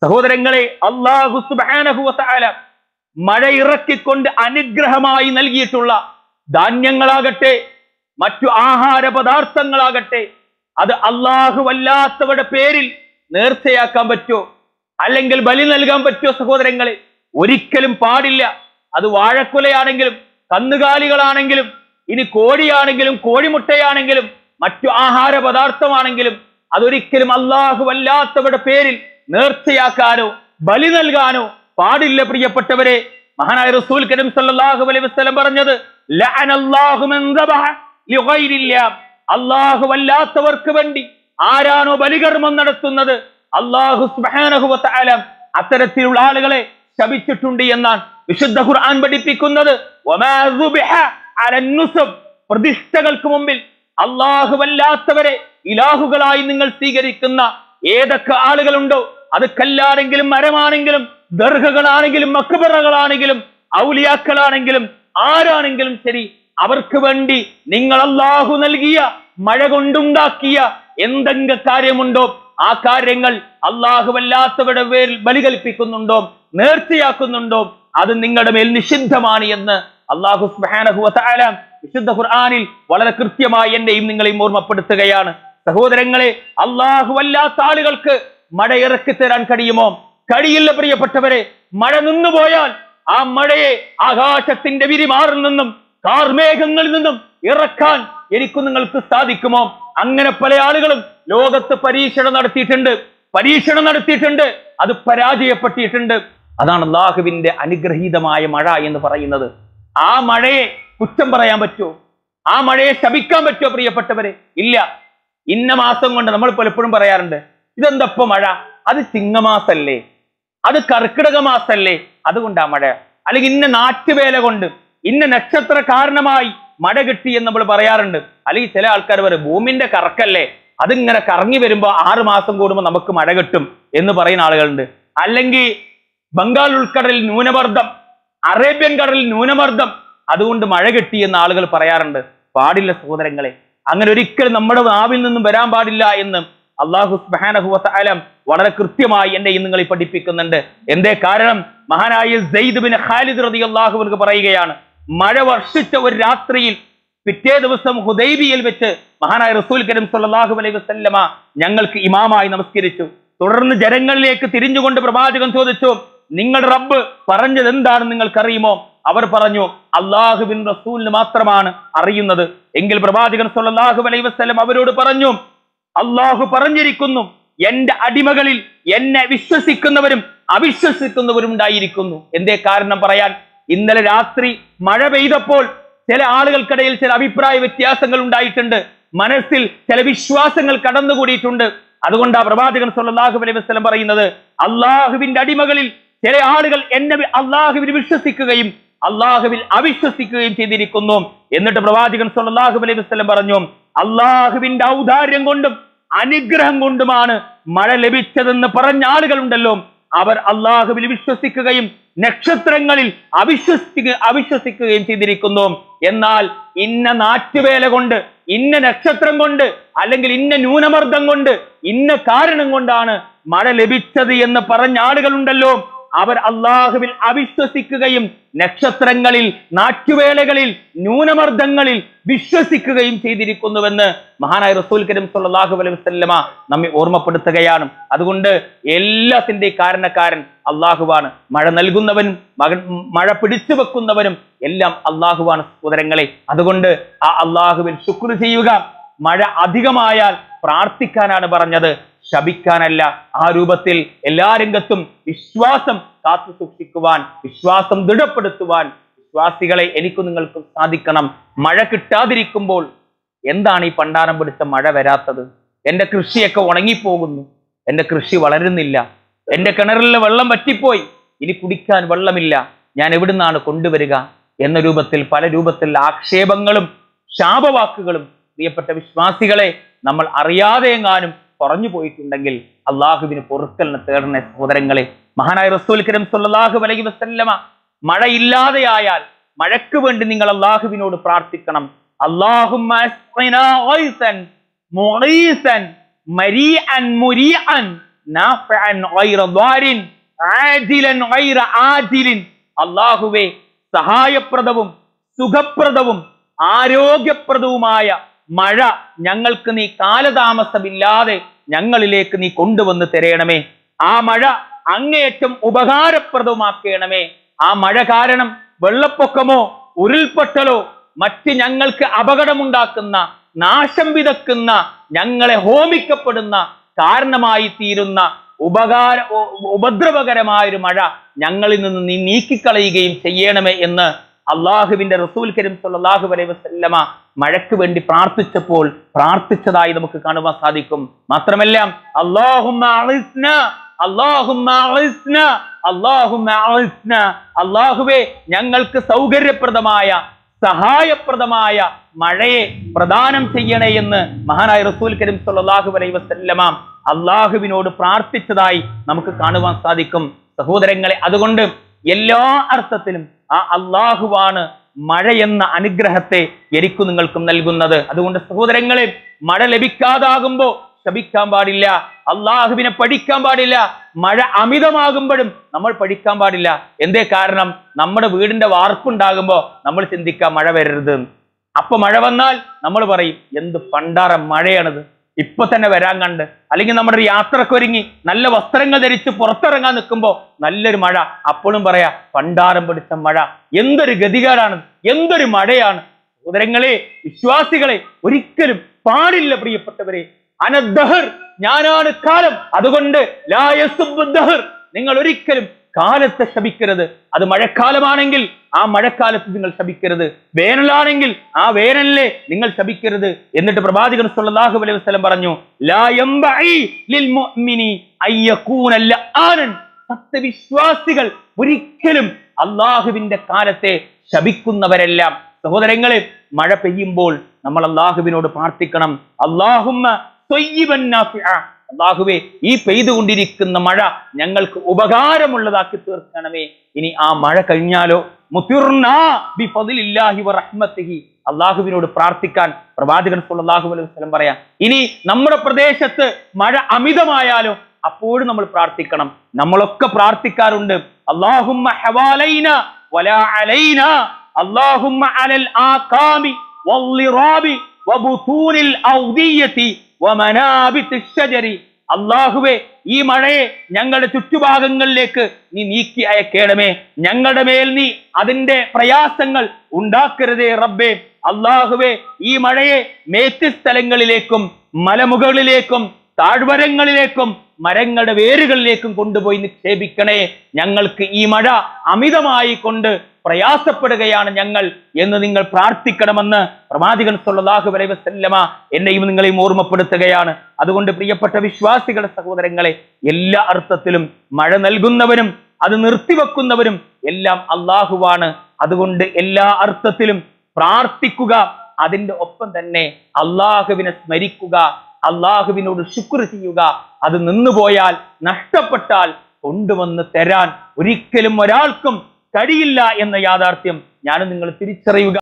സഹോദരങ്ങളെ അള്ളാഹു സുബ്ഹാനഹു വതആല മഴ ഇറക്കിക്കൊണ്ട് അനുഗ്രഹമായി നൽകിയിട്ടുള്ള ധാന്യങ്ങളാകട്ടെ മറ്റു ആഹാര പദാർത്ഥങ്ങളാകട്ടെ അത് അള്ളാഹു വല്ലാത്തവരുടെ പേരിൽ നേർച്ചയാക്കാൻ പറ്റുമോ അല്ലെങ്കിൽ ബലി നൽകാൻ പറ്റുമോ സഹോദരങ്ങളെ ഒരിക്കലും പാടില്ല അത് വാഴക്കുലയാണെങ്കിലും കന്നുകാലികളാണെങ്കിലും ഇനി കോഴിയാണെങ്കിലും കോഴിമുട്ടയാണെങ്കിലും മറ്റു ആഹാര പദാർത്ഥമാണെങ്കിലും അതൊരിക്കലും അള്ളാഹു വല്ലാത്തവരുടെ പേരിൽ നേർച്ചയാക്കാനോ ബലി നൽകാനോ പാടില്ല പ്രിയപ്പെട്ടവരെ മഹാനായ റസൂൽ കരീം സല്ലല്ലാഹു അലൈഹി വസല്ലം പറഞ്ഞത് ലഅനല്ലാഹു മൻ ദബഹ ലിഗൈരില്ലാ അള്ളാഹു വല്ലാത്തവർക്ക് വേണ്ടി ആരാണോ ബലികർമ്മം നടത്തുന്നത് അള്ളാഹു സുബ്ഹാനഹു വതആല അത്തരത്തിലുള്ള ആളുകളെ ശപിച്ചിട്ടുണ്ട് എന്നാണ് വിശുദ്ധ ഖുർആൻ പഠിപ്പിക്കുന്നത് വമാ ദുബിഹ അലൻ നുസബ് പ്രതിഷ്ഠകൾക്ക് മുമ്പിൽ അള്ളാഹു വല്ലാത്തവരെ ഇലാഹുകളായി നിങ്ങൾ സ്വീകരിക്കുന്ന ഏതൊക്കെ ആളുകളുണ്ടോ അത് കല്ലാണെങ്കിലും മരമാണെങ്കിലും ദർഹകളാണെങ്കിലും മക്കബറകളാണെങ്കിലും ഔലിയാക്കളാണെങ്കിലും ആരാണെങ്കിലും ശരി അവർക്ക് വേണ്ടി നിങ്ങൾ അള്ളാഹു നൽകിയ മഴ കൊണ്ടുണ്ടാക്കിയ എന്തെങ്കിലും കാര്യമുണ്ടോ ആ കാര്യങ്ങൾ അള്ളാഹുവല്ലാത്തവരുടെ പേരിൽ ബലി കൽപ്പിക്കുന്നുണ്ടോ നേർച്ചയാക്കുന്നുണ്ടോ അത് നിങ്ങളുടെ മേൽ നിഷിദ്ധമാണ് എന്ന് അള്ളാഹു സുബ്ഹാനഹു വതആല വിശുദ്ധ ഖുർആനിൽ വളരെ കൃത്യമായി എന്റെയും നിങ്ങളെയും ഓർമ്മപ്പെടുത്തുകയാണ് സഹോദരങ്ങളെ അല്ലാത്ത ആളുകൾക്ക് മഴ ഇറക്കി തരാൻ കഴിയുമോ കഴിയില്ല പ്രിയപ്പെട്ടവരെ മഴ നിന്നുപോയാൽ ആ മഴയെ ആകാശത്തിന്റെ വിരിമാറിൽ നിന്നും കാർമേഘങ്ങളിൽ നിന്നും ഇറക്കാൻ എനിക്ക് നിങ്ങൾക്ക് സാധിക്കുമോ അങ്ങനെ പല ആളുകളും ലോകത്ത് പരീക്ഷണം നടത്തിയിട്ടുണ്ട് പരീക്ഷണം നടത്തിയിട്ടുണ്ട് അത് പരാജയപ്പെട്ടിട്ടുണ്ട് അതാണ് അള്ളാഹുവിന്റെ അനുഗ്രഹീതമായ മഴ എന്ന് പറയുന്നത് ആ മഴയെ കുറ്റം പറയാൻ പറ്റുമോ ആ മഴയെ ശപിക്കാൻ പറ്റുമോ പ്രിയപ്പെട്ടവരെ ഇല്ല ഇന്ന മാസം കൊണ്ട് നമ്മൾ പലപ്പോഴും പറയാറുണ്ട് ഇതെന്തപ്പോ മഴ അത് ചിങ്ങമാസല്ലേ അത് കർക്കിടക മാസല്ലേ അതുകൊണ്ടാ മഴ അല്ലെങ്കിൽ ഇന്ന നാറ്റുവേല കൊണ്ട് ഇന്ന നക്ഷത്ര കാരണമായി മഴ കിട്ടി എന്ന് നമ്മൾ പറയാറുണ്ട് അല്ലെങ്കിൽ ചില ആൾക്കാർ പറയും ഭൂമിന്റെ കറക്കല്ലേ അതിങ്ങനെ കറങ്ങി വരുമ്പോ ആറ് മാസം കൂടുമ്പോൾ നമുക്ക് മഴ കിട്ടും എന്ന് പറയുന്ന ആളുകളുണ്ട് അല്ലെങ്കിൽ ബംഗാൾ ഉൾക്കടലിൽ ന്യൂനമർദ്ദം അറേബ്യൻ കടലിൽ ന്യൂനമർദ്ദം അതുകൊണ്ട് മഴ കിട്ടി എന്ന് ആളുകൾ പറയാറുണ്ട് പാടില്ല സഹോദരങ്ങളെ അങ്ങനെ ഒരിക്കലും നമ്മുടെ നാവിൽ നിന്നും വരാൻ പാടില്ല എന്ന് അള്ളാഹു സുബ്ഹാനഹു വതആല വളരെ കൃത്യമായി എന്നെ നിങ്ങളെ പഠിപ്പിക്കുന്നുണ്ട് എന്തേ കാരണം മഹാനായ സെയ്ദ് ബിൻ ഖാലിദ് റളിയല്ലാഹു അൻഹു പറയുകയാണ് മഴ വർഷിച്ച ഒരു രാത്രിയിൽ പിറ്റേ ദിവസം ഹുദൈബിയിൽ വെച്ച് മഹാനായ റസൂൽ കരീം സല്ലല്ലാഹു അലൈഹി വസല്ലമ ഞങ്ങൾക്ക് ഇമാമായി നമസ്കരിച്ചു തുടർന്ന് ജനങ്ങളിലേക്ക് തിരിഞ്ഞുകൊണ്ട് പ്രവാചകൻ ചോദിച്ചു നിങ്ങൾ റബ്ബ് പറഞ്ഞത് എന്താണെന്ന് നിങ്ങൾക്കറിയുമോ അവർ പറഞ്ഞു അള്ളാഹുബിൻ റസൂലിന് മാത്രമാണ് അറിയുന്നത് എങ്കിൽ പ്രവാചകൻ സല്ലല്ലാഹു അലൈഹി വസല്ലം അവരോട് പറഞ്ഞു അള്ളാഹു പറഞ്ഞിരിക്കുന്നു എന്റെ അടിമകളിൽ എന്നെ വിശ്വസിക്കുന്നവരും അവിശ്വസിക്കുന്നവരും ഉണ്ടായിരിക്കുന്നു എന്തേ കാരണം പറയാൻ ഇന്നലെ രാത്രി മഴ പെയ്തപ്പോൾ ചില ആളുകൾക്കിടയിൽ ചില അഭിപ്രായ വ്യത്യാസങ്ങൾ ഉണ്ടായിട്ടുണ്ട് മനസ്സിൽ ചില വിശ്വാസങ്ങൾ കടന്നുകൂടിയിട്ടുണ്ട് അതുകൊണ്ട് ആ പ്രവാചകൻ സല്ലല്ലാഹു അലൈഹി വസല്ലം പറയുന്നത് അള്ളാഹുവിന്റെ അടിമകളിൽ ചില ആളുകൾ എന്നെ വി- അള്ളാഹുവിൽ വിശ്വസിക്കുകയും അള്ളാഹുവിൽ അവിശ്വസിക്കുകയും ചെയ്തിരിക്കുന്നു എന്നിട്ട് പ്രവാചകൻ സല്ലല്ലാഹു അലൈഹി വസല്ലം പറഞ്ഞു അള്ളാഹുവിന്റെ ഔദാര്യം കൊണ്ടും അനുഗ്രഹം കൊണ്ടുമാണ് മഴ ലഭിച്ചതെന്ന് പറഞ്ഞ ആളുകളുണ്ടല്ലോ അവർ അള്ളാഹുവിൽ വിശ്വസിക്കുകയും നക്ഷത്രങ്ങളിൽ അവിശ്വസിക്കുക അവിശ്വസിക്കുകയും ചെയ്തിരിക്കുന്നു എന്നാൽ ഇന്ന നാറ്റുവേല കൊണ്ട് ഇന്ന നക്ഷത്രം കൊണ്ട് അല്ലെങ്കിൽ ഇന്ന ന്യൂനമർദ്ദം കൊണ്ട് ഇന്ന കാരണം കൊണ്ടാണ് മഴ ലഭിച്ചത് എന്ന് പറഞ്ഞ ആളുകളുണ്ടല്ലോ അവർ അള്ളാഹുവിൽ അവിശ്വസിക്കുകയും നക്ഷത്രങ്ങളിൽ നാറ്റുവേലകളിൽ ന്യൂനമർദ്ദങ്ങളിൽ വിശ്വസിക്കുകയും ചെയ്തിരിക്കുന്നുവെന്ന് മഹാനായ റസൂൽ കരീം സല്ലല്ലാഹു അലൈഹി വസല്ലമ നമ്മെ ഓർമ്മപ്പെടുത്തുകയാണ് അതുകൊണ്ട് എല്ലാത്തിന്റെ കാരണക്കാരൻ അള്ളാഹുവാണ് മഴ നൽകുന്നവനും മകൻ മഴ പിടിച്ചു വെക്കുന്നവനും എല്ലാം അള്ളാഹുവാണ് സഹോദരങ്ങളെ അതുകൊണ്ട് ആ അള്ളാഹുവിൽ ശുക്ർ ചെയ്യുക മഴ അധികമായാൽ പ്രാർത്ഥിക്കാനാണ് പറഞ്ഞത് ശപിക്കാനല്ല ആ രൂപത്തിൽ എല്ലാ രംഗത്തും വിശ്വാസം കാത്തു സൂക്ഷിക്കുവാൻ വിശ്വാസം ദൃഢപ്പെടുത്തുവാൻ വിശ്വാസികളെ എനിക്കും നിങ്ങൾക്കും സാധിക്കണം മഴ കിട്ടാതിരിക്കുമ്പോൾ എന്താണ് ഈ പണ്ടാരം പിടിച്ച മഴ വരാത്തത് എന്റെ കൃഷിയൊക്കെ ഉണങ്ങിപ്പോകുന്നു എന്റെ കൃഷി വളരുന്നില്ല എന്റെ കിണറിലെ വെള്ളം വറ്റിപ്പോയി ഇനി കുടിക്കാൻ വെള്ളമില്ല ഞാൻ എവിടുന്നാണ് കൊണ്ടുവരിക എന്ന രൂപത്തിൽ പല രൂപത്തിൽ ആക്ഷേപങ്ങളും ശാപവാക്കുകളും പ്രിയപ്പെട്ട വിശ്വാസികളെ നമ്മൾ അറിയാതെ എങ്ങാനും കുറഞ്ഞു പോയിട്ടുണ്ടെങ്കിൽ അള്ളാഹുവിന് പൊറുക്കലിന് തേടണ സഹോദരങ്ങളെ മഹാനായ റസൂൽ കരീം സല്ലല്ലാഹു അലൈഹി വസല്ലമ മഴയില്ലാതെയായാൽ മഴയ്ക്ക് വേണ്ടി നിങ്ങൾ അള്ളാഹുവിനോട് പ്രാർത്ഥിക്കണം അല്ലാഹുമ്മ അസ്ഖിനാ ഗൈസൻ മുഗീസൻ മരീഅൻ മുരീഅൻ നാഫിഅൻ ഗൈറ ദ്വാരിൻ ആജിലൻ ഗൈറ ആജിലിൻ അല്ലാഹുവേ സഹായപ്രദവും സുഖപ്രദവും ആരോഗ്യപ്രദവുമായ മഴ ഞങ്ങൾക്ക് നീ കാലതാമസമില്ലാതെ ഞങ്ങളിലേക്ക് നീ കൊണ്ടുവന്ന് തരയണമേ ആ മഴ അങ്ങേയറ്റം ഉപകാരപ്രദമാക്കണമേ ആ മഴ കാരണം വെള്ളപ്പൊക്കമോ ഉരുൾപൊട്ടലോ മറ്റ് ഞങ്ങൾക്ക് അപകടമുണ്ടാക്കുന്ന നാശം വിതക്കുന്ന ഞങ്ങളെ ഹോമിക്കപ്പെടുന്ന കാരണമായി തീരുന്ന ഉപകാര ഉ- ഉപദ്രവകരമായ ഒരു മഴ ഞങ്ങളിൽ നിന്ന് നീ നീക്കിക്കളയുകയും ചെയ്യണമേ എന്ന് അള്ളാഹുവിന്റെ റസൂൽ കരീം സല്ലല്ലാഹു അലൈഹി വസല്ലമ മഴയ്ക്ക് വേണ്ടി പ്രാർത്ഥിച്ചപ്പോൾ പ്രാർത്ഥിച്ചതായി നമുക്ക് കാണുവാൻ സാധിക്കും മാത്രമല്ല അല്ലാഹുമ്മ അളിസ്ന അല്ലാഹുമ്മ അളിസ്ന അല്ലാഹുമ്മ അളിസ്ന അല്ലാഹുവേ ഞങ്ങൾക്ക് സൗകര്യപ്രദമായ സഹായപ്രദമായ മഴയെ പ്രദാനം ചെയ്യണേ എന്ന് മഹാനായ റസൂൽ കരീം സല്ലല്ലാഹു അലൈഹി വസല്ലമ അള്ളാഹുവിനോട് പ്രാർത്ഥിച്ചതായി നമുക്ക് കാണുവാൻ സാധിക്കും സഹോദരങ്ങളെ അതുകൊണ്ട് എല്ലാ അർത്ഥത്തിലും ആ അള്ളാഹുവാണ് മഴ എന്ന അനുഗ്രഹത്തെ എനിക്കും നിങ്ങൾക്കും നൽകുന്നത് അതുകൊണ്ട് സഹോദരങ്ങളെ മഴ ലഭിക്കാതാകുമ്പോ ശപിക്കാൻ പാടില്ല അള്ളാഹുവിനെ പഠിക്കാൻ പാടില്ല മഴ അമിതമാകുമ്പോഴും നമ്മൾ പഠിക്കാൻ പാടില്ല എന്തേ കാരണം നമ്മുടെ വീടിന്റെ വാർപ്പുണ്ടാകുമ്പോ നമ്മൾ ചിന്തിക്കാം മഴ വരരുത് എന്ന്. അപ്പൊ മഴ വന്നാൽ നമ്മൾ പറയും എന്ത് പണ്ടാറ മഴയാണിത് ഇപ്പൊ തന്നെ വരാൻ കണ്ട് അല്ലെങ്കിൽ നമ്മുടെ ഒരു യാത്രക്ക് ഒരുങ്ങി നല്ല വസ്ത്രങ്ങൾ ധരിച്ച് പുറത്തിറങ്ങാൻ നിൽക്കുമ്പോ നല്ലൊരു മഴ അപ്പോഴും പറയാ പണ്ടാരം പിടിച്ച മഴ എന്തൊരു ഗതികേടാണ് എന്തൊരു മഴയാണ് സഹോദരങ്ങളെ വിശ്വാസികളെ ഒരിക്കലും പാടില്ല പ്രിയപ്പെട്ടവരെ അനദ്ദഹർ ഞാനാണ് കാലം അതുകൊണ്ട് ലാ യസുബ്ബു ദഹർ നിങ്ങൾ ഒരിക്കലും കാലത്തെ ശപിക്കരുത് അത് മഴക്കാലമാണെങ്കിൽ ആ മഴക്കാലത്ത് നിങ്ങൾ ശപിക്കരുത് വേനലാണെങ്കിൽ ആ വേനലിലെ നിങ്ങൾ ശപിക്കരുത് എന്നിട്ട് പ്രവാചകൻ സല്ലല്ലാഹു അലൈഹി വസല്ലം പറഞ്ഞു ലാ യംബഇ ലിൽ മുഅ്മിനി അയ്യകൂന ലആനൻ സത്യവിശ്വാസികൾ ഒരിക്കലും അള്ളാഹുവിന്റെ കാലത്തെ ശപിക്കുന്നവരെല്ലാം സഹോദരങ്ങളെ മഴ പെയ്യുമ്പോൾ നമ്മൾ അള്ളാഹുവിനോട് പ്രാർത്ഥിക്കണം അള്ളാഹുമ്മ ത്വയ്യിബൻ നാഫിഅ. അള്ളാഹുവേ ഈ പെയ്തുകൊണ്ടിരിക്കുന്ന മഴ ഞങ്ങൾക്ക് ഉപകാരമുള്ളതാക്കി തീർക്കണമേ ഇനി ആ മഴ കഴിഞ്ഞാലോ മുതിർനാ ബിഫദ്ലില്ലാഹി വറഹ്മത്തിഹി. അള്ളാഹുവിനോട് പ്രാർത്ഥിക്കാൻ പ്രവാചകൻ സല്ലല്ലാഹു അലൈഹി വസല്ലം പറയാം ഇനി നമ്മുടെ പ്രദേശത്ത് മഴ അമിതമായാലോ അപ്പോഴും നമ്മൾ പ്രാർത്ഥിക്കണം നമ്മളൊക്കെ പ്രാർത്ഥിക്കാറുണ്ട് അള്ളാഹുമ്മ ഹവാലൈന വലാ അലൈന അള്ളാഹുമ്മ അലൽ ആകാമി വള്ളിറാബി വബുതൂനിൽ ഔദിയതി വമനാബിത്തി ഷജരി അള്ളാഹുവേ ഈ മഴയെ ഞങ്ങളുടെ ചുറ്റുഭാഗങ്ങളിലേക്ക് നീ നീക്കി അയക്കേണമേ ഞങ്ങളുടെ മേൽ നീ അതിന്റെ പ്രയാസങ്ങൾ ഉണ്ടാക്കരുതേ റബ്ബേ അള്ളാഹുവേ ഈ മഴയെ മേറ്റ് സ്ഥലങ്ങളിലേക്കും മലമുകളിലേക്കും താഴ്വരങ്ങളിലേക്കും മരങ്ങളുടെ വേരുകളിലേക്കും കൊണ്ടുപോയി നിക്ഷേപിക്കണേ ഞങ്ങൾക്ക് ഈ മഴ അമിതമായി കൊണ്ട് പ്രയാസപ്പെടുകയാണ് ഞങ്ങൾ എന്ന് നിങ്ങൾ പ്രാർത്ഥിക്കണമെന്ന് പ്രവാചകൻ സല്ലല്ലാഹു അലൈഹി വസല്ലമ എന്നെയും നിങ്ങളെയും ഓർമ്മപ്പെടുത്തുകയാണ് അതുകൊണ്ട് പ്രിയപ്പെട്ട വിശ്വാസികളുടെ സഹോദരങ്ങളെ എല്ലാ അർത്ഥത്തിലും മഴ നൽകുന്നവനും അത് നിർത്തിവെക്കുന്നവരും എല്ലാം അള്ളാഹുവാണ് അതുകൊണ്ട് എല്ലാ അർത്ഥത്തിലും പ്രാർത്ഥിക്കുക അതിന്റെ ഒപ്പം തന്നെ അള്ളാഹുവിനെ സ്മരിക്കുക അള്ളാഹുവിനോട് ശുക്ർ ചെയ്യുക അത് നിന്നുപോയാൽ നഷ്ടപ്പെട്ടാൽ കൊണ്ടുവന്ന് തരാൻ ഒരിക്കലും ഒരാൾക്കും കഴിയില്ല എന്ന യാഥാർത്ഥ്യം ഞാനും നിങ്ങൾ തിരിച്ചറിയുക